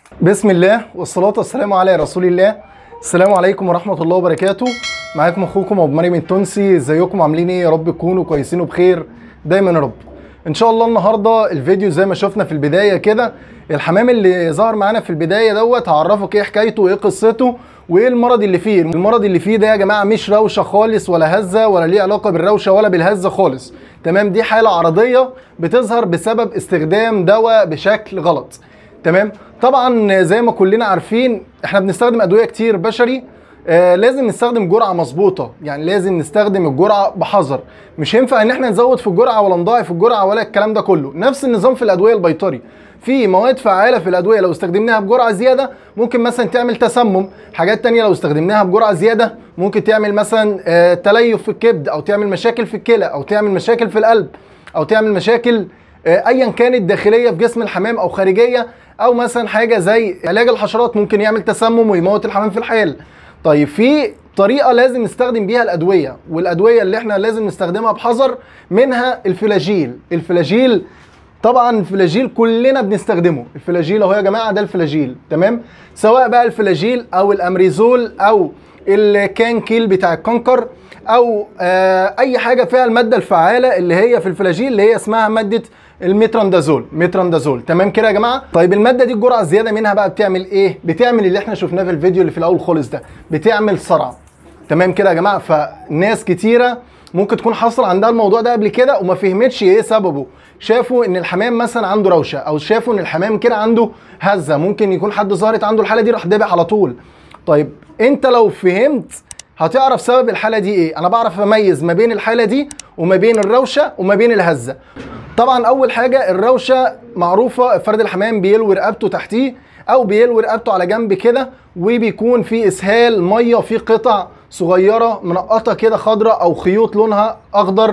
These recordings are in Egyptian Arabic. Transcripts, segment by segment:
بسم الله والصلاة والسلام على رسول الله السلام عليكم ورحمة الله وبركاته معاكم اخوكم ابو مريم التونسي ازيكم عاملين ايه يا رب تكونوا كويسين وبخير دايما يا رب ان شاء الله النهارده الفيديو زي ما شفنا في البدايه كده الحمام اللي ظهر معانا في البدايه دوت هعرفك ايه حكايته وايه قصته وايه المرض اللي فيه المرض اللي فيه ده يا جماعه مش روشه خالص ولا هزه ولا ليه علاقه بالروشه ولا بالهزه خالص تمام دي حاله عرضيه بتظهر بسبب استخدام دواء بشكل غلط تمام طبعا زي ما كلنا عارفين احنا بنستخدم ادويه كتير بشري آه لازم نستخدم جرعه مظبوطه يعني لازم نستخدم الجرعه بحذر مش هينفع ان احنا نزود في الجرعه ولا نضاعف الجرعه ولا الكلام ده كله نفس النظام في الادويه البيطري في مواد فعاله في الادويه لو استخدمناها بجرعه زياده ممكن مثلا تعمل تسمم حاجات تانية لو استخدمناها بجرعه زياده ممكن تعمل مثلا آه تليف في الكبد او تعمل مشاكل في الكلى او تعمل مشاكل في القلب او تعمل مشاكل آه ايا كانت داخليه في جسم الحمام او خارجيه او مثلا حاجه زي علاج الحشرات ممكن يعمل تسمم ويموت الحمام في الحال طيب في طريقه لازم نستخدم بيها الادويه والادويه اللي احنا لازم نستخدمها بحذر منها الفلاجيل الفلاجيل طبعا الفلاجيل كلنا بنستخدمه الفلاجيل اهو يا جماعه ده الفلاجيل تمام سواء بقى الفلاجيل او الامريزول او الكانكيل بتاع الكونكر او آه اي حاجه فيها الماده الفعاله اللي هي في الفلاجيل اللي هي اسمها ماده الميتراندازول ميتراندازول تمام كده يا جماعه طيب الماده دي الجرعه الزياده منها بقى بتعمل ايه بتعمل اللي احنا شفناه في الفيديو اللي في الاول خالص ده بتعمل صرع تمام كده يا جماعه فناس كتيره ممكن تكون حصل عندها الموضوع ده قبل كده وما فهمتش ايه سببه شافوا ان الحمام مثلا عنده روشه او شافوا ان الحمام كده عنده هزه ممكن يكون حد ظهرت عنده الحاله دي راح دابح على طول طيب انت لو فهمت هتعرف سبب الحاله دي ايه انا بعرف اميز ما بين الحاله دي وما بين الروشه وما بين الهزه طبعا اول حاجه الروشه معروفه فرد الحمام بيلوي رقبته تحتيه او بيلوي رقبته على جنب كده وبيكون في اسهال ميه في قطع صغيره منقطه كده خضراء او خيوط لونها اخضر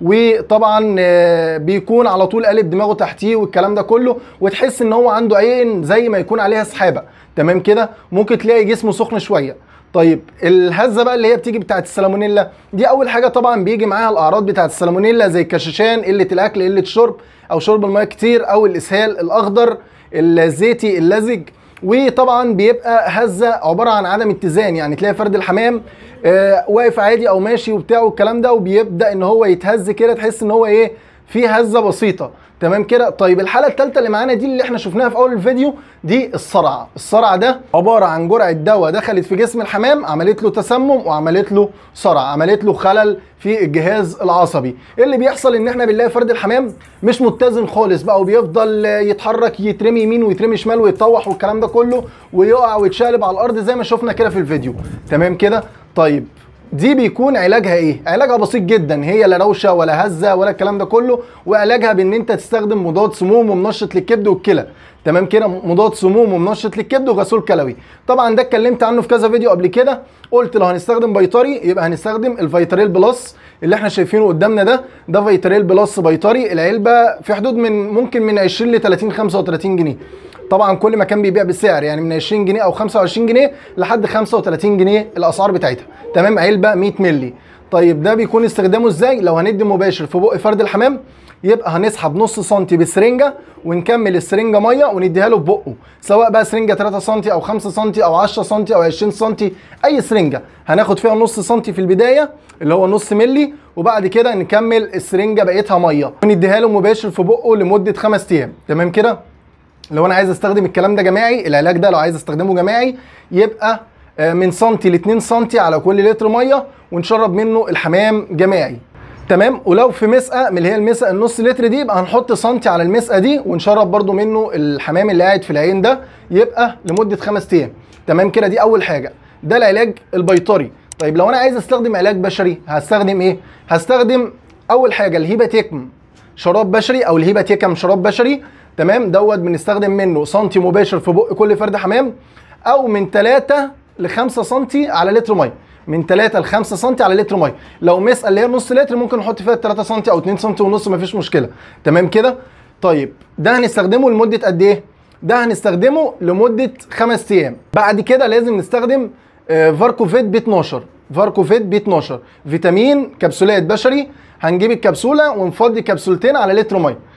وطبعا بيكون على طول قالب دماغه تحتيه والكلام ده كله وتحس ان هو عنده عين زي ما يكون عليها سحابه تمام كده ممكن تلاقي جسمه سخن شويه طيب الهزه بقى اللي هي بتيجي بتاعت السالمونيلا دي اول حاجه طبعا بيجي معاها الاعراض بتاعت السالمونيلا زي الكشاشان قله الاكل قله الشرب او شرب الميه كتير او الاسهال الاخضر الزيتي اللزج وطبعا بيبقى هزه عباره عن عدم اتزان يعني تلاقي فرد الحمام آه واقف عادي او ماشي وبتاع والكلام ده وبيبدا ان هو يتهز كده تحس ان هو ايه في هزه بسيطه تمام كده طيب الحاله الثالثه اللي معانا دي اللي احنا شفناها في اول الفيديو دي الصرع الصرع ده عباره عن جرعه دواء دخلت في جسم الحمام عملت له تسمم وعملت له صرع عملت له خلل في الجهاز العصبي اللي بيحصل ان احنا بنلاقي فرد الحمام مش متزن خالص بقى وبيفضل يتحرك يترمي يمين ويترمي شمال ويتطوح والكلام ده كله ويقع ويتشقلب على الارض زي ما شفنا كده في الفيديو تمام كده طيب دي بيكون علاجها ايه؟ علاجها بسيط جدا هي لا روشه ولا هزه ولا الكلام ده كله وعلاجها بان انت تستخدم مضاد سموم ومنشط للكبد والكلى تمام كده مضاد سموم ومنشط للكبد وغسول كلوي طبعا ده اتكلمت عنه في كذا فيديو قبل كده قلت لو هنستخدم بيطري يبقى هنستخدم الفيتريل بلس اللي احنا شايفينه قدامنا ده ده فيتريل بلس بيطري العلبه في حدود من ممكن من 20 ل 30 35 جنيه طبعا كل مكان بيبيع بالسعر يعني من 20 جنيه او 25 جنيه لحد 35 جنيه الاسعار بتاعتها تمام علبه 100 مللي طيب ده بيكون استخدامه ازاي لو هندي مباشر في بق فرد الحمام يبقى هنسحب نص سنتي بسرنجه ونكمل السرنجه ميه ونديها له في بقه سواء بقى سرنجه 3 سم او 5 سم او 10 سم او 20 سم اي سرنجه هناخد فيها نص سنتي في البدايه اللي هو نص ملي وبعد كده نكمل السرنجه بقيتها ميه ونديها له مباشر في بقه لمده خمس ايام تمام كده لو انا عايز استخدم الكلام ده جماعي العلاج ده لو عايز استخدمه جماعي يبقى من سنتي ل 2 سنتي على كل لتر ميه ونشرب منه الحمام جماعي تمام ولو في مسقه من اللي هي المسقه النص لتر دي يبقى هنحط سنتي على المسقه دي ونشرب برده منه الحمام اللي قاعد في العين ده يبقى لمده خمس ايام تمام كده دي اول حاجه ده العلاج البيطري طيب لو انا عايز استخدم علاج بشري هستخدم ايه هستخدم اول حاجه الهيباتيكم شراب بشري او الهيباتيكم شراب بشري تمام دوت بنستخدم منه سنتي مباشر في بق كل فرد حمام او من 3 ل 5 سنتي على لتر ميه من 3 ل 5 سم على لتر ميه لو مسقه اللي هي نص لتر ممكن نحط فيها 3 سم او 2 سم ونص مفيش مشكله تمام كده طيب ده هنستخدمه لمده قد ايه ده هنستخدمه لمده 5 ايام بعد كده لازم نستخدم آه، فاركوفيت بي 12 فاركوفيت بي 12 فيتامين كبسولات بشري هنجيب الكبسوله ونفضي كبسولتين على لتر ميه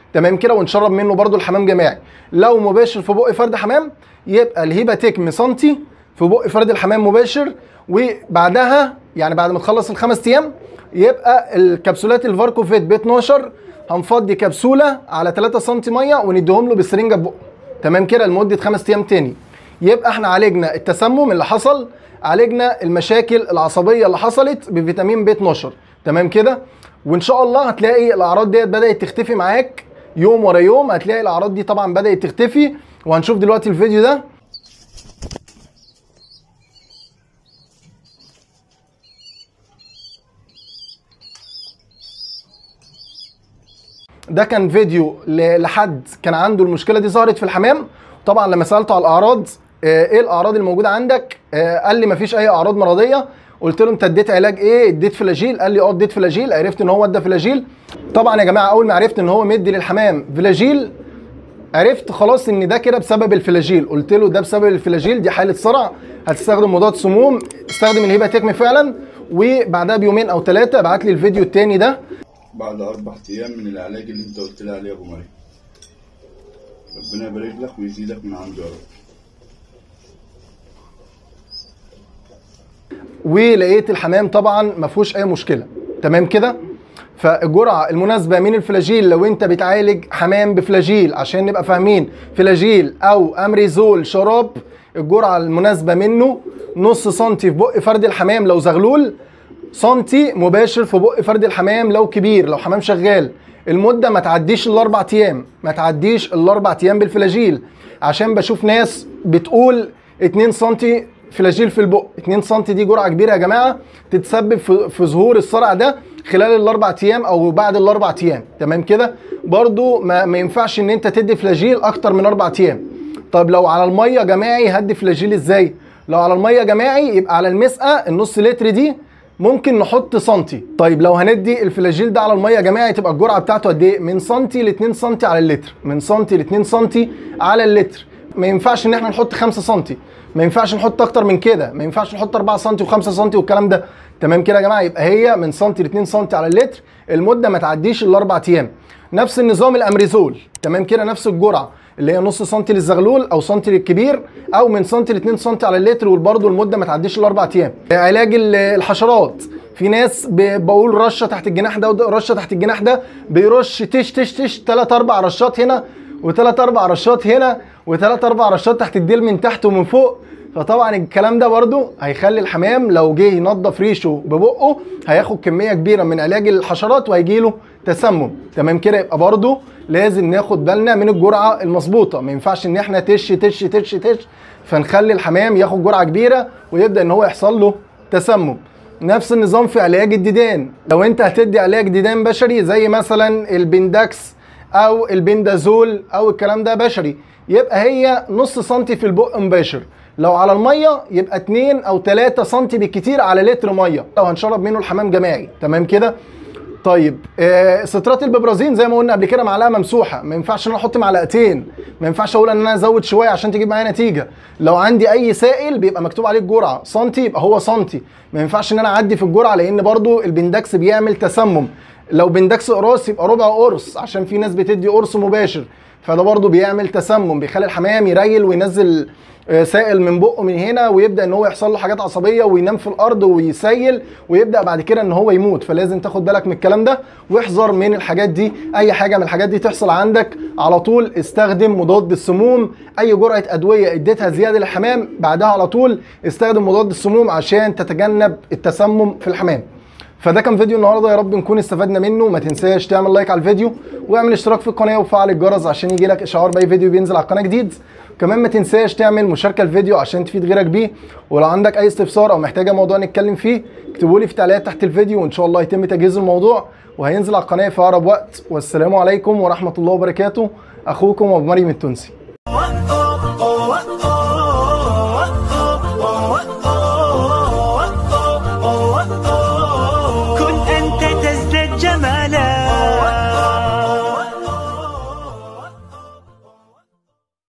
تمام كده ونشرب منه برده الحمام جماعي لو مباشر في بق فرد حمام يبقى الهيبه تكم سنتي في بق فرد الحمام مباشر وبعدها يعني بعد ما تخلص الخمس ايام يبقى الكبسولات الفاركوفيت ب 12 هنفضي كبسوله على 3 سم ميه ونديهم له بالسرنجه ببقه تمام كده لمده خمس ايام تاني يبقى احنا عالجنا التسمم اللي حصل عالجنا المشاكل العصبيه اللي حصلت بفيتامين ب 12 تمام كده وان شاء الله هتلاقي الاعراض ديت بدات تختفي معاك يوم ورا يوم هتلاقي الاعراض دي طبعا بدات تختفي وهنشوف دلوقتي الفيديو ده ده كان فيديو ل- لحد كان عنده المشكله دي ظهرت في الحمام طبعا لما سالته على الاعراض آه، ايه الاعراض الموجوده عندك آه، قال لي مفيش اي اعراض مرضيه قلت له انت اديت علاج ايه اديت فلاجيل قال لي اه اديت فلاجيل عرفت ان هو ادى فلاجيل طبعا يا جماعه اول ما عرفت ان هو مدي للحمام فلاجيل عرفت خلاص ان ده كده بسبب الفلاجيل قلت له ده بسبب الفلاجيل دي حاله صرع هتستخدم مضاد سموم استخدم الهبه تكمي فعلا وبعدها بيومين او ثلاثه بعت لي الفيديو التاني ده بعد أربع أيام من العلاج اللي أنت قلت لي عليه يا أبو مريم ربنا يبارك لك ويزيدك من عنده يا رب ولقيت الحمام طبعا ما فيهوش اي مشكله تمام كده فالجرعه المناسبه من الفلاجيل لو انت بتعالج حمام بفلاجيل عشان نبقى فاهمين فلاجيل او امريزول شراب الجرعه المناسبه منه نص سنتي في بق فرد الحمام لو زغلول سنتي مباشر في بق فرد الحمام لو كبير لو حمام شغال المده ما تعديش الاربع ايام ما تعديش الاربع ايام بالفلاجيل عشان بشوف ناس بتقول 2 سنتي فلاجيل في البق 2 سم دي جرعه كبيره يا جماعه تتسبب في, في ظهور الصرع ده خلال الاربع ايام او بعد الاربع ايام تمام كده برضو ما, ما ينفعش ان انت تدي فلاجيل اكتر من اربع ايام طب لو على الميه جماعي هدي فلاجيل ازاي لو على الميه جماعي يبقى على المسقه النص لتر دي ممكن نحط سنتي طيب لو هندي الفلاجيل ده على الميه جماعي تبقى الجرعه بتاعته قد ايه من سنتي ل 2 سنتي على اللتر من سنتي ل 2 سنتي على اللتر ما ينفعش ان احنا نحط 5 سنتي ما ينفعش نحط اكتر من كده ما ينفعش نحط 4 سنتي و5 سنتي والكلام ده تمام كده يا جماعه يبقى هي من سنتي ل 2 سنتي على اللتر المده ما تعديش الاربع ايام نفس النظام الامريزول تمام كده نفس الجرعه اللي هي نص سنتي للزغلول او سنتي للكبير او من سنتي ل 2 سنتي على اللتر وبرده المده ما تعديش الاربع ايام علاج ال- الحشرات في ناس ب- بقول رشه تحت الجناح ده ورشه تحت الجناح ده بيرش تش تش تش ثلاث اربع رشات هنا وثلاث اربع رشات هنا وثلاث اربع رشات تحت الديل من تحت ومن فوق فطبعا الكلام ده برضو هيخلي الحمام لو جه ينظف ريشه ببقه هياخد كميه كبيره من علاج الحشرات وهيجيله تسمم تمام كده يبقى برضو لازم ناخد بالنا من الجرعه المظبوطه ما ينفعش ان احنا تش تش تش تش فنخلي الحمام ياخد جرعه كبيره ويبدا ان هو يحصل له تسمم نفس النظام في علاج الديدان لو انت هتدي علاج ديدان بشري زي مثلا البندكس او البندازول او الكلام ده بشري يبقى هي نص سنتي في البق مباشر لو على الميه يبقى 2 او 3 سنتي بالكتير على لتر ميه لو هنشرب منه الحمام جماعي تمام كده طيب آه سترات الببرازين زي ما قلنا قبل كده معلقه ممسوحه ما ينفعش ان انا احط معلقتين ما ينفعش اقول ان انا ازود شويه عشان تجيب معايا نتيجه لو عندي اي سائل بيبقى مكتوب عليه الجرعه سنتي يبقى هو سنتي ما ينفعش ان انا اعدي في الجرعه لان برضو البندكس بيعمل تسمم لو بندكس قراص يبقى ربع قرص عشان في ناس بتدي قرص مباشر فده برضو بيعمل تسمم بيخلي الحمام يريل وينزل آه، سائل من بقه من هنا ويبدا ان هو يحصل له حاجات عصبيه وينام في الارض ويسيل ويبدا بعد كده ان هو يموت فلازم تاخد بالك من الكلام ده واحذر من الحاجات دي اي حاجه من الحاجات دي تحصل عندك على طول استخدم مضاد السموم اي جرعه ادويه اديتها زياده للحمام بعدها على طول استخدم مضاد السموم عشان تتجنب التسمم في الحمام فده كان فيديو النهارده يا رب نكون استفدنا منه ما تنساش تعمل لايك على الفيديو واعمل اشتراك في القناه وفعل الجرس عشان يجي لك اشعار باي فيديو بينزل على القناه جديد كمان ما تنساش تعمل مشاركه الفيديو عشان تفيد غيرك بيه ولو عندك اي استفسار او محتاجه موضوع نتكلم فيه اكتبوا لي في تعليقات تحت الفيديو وان شاء الله يتم تجهيز الموضوع وهينزل على القناه في اقرب وقت والسلام عليكم ورحمه الله وبركاته اخوكم ابو مريم التونسي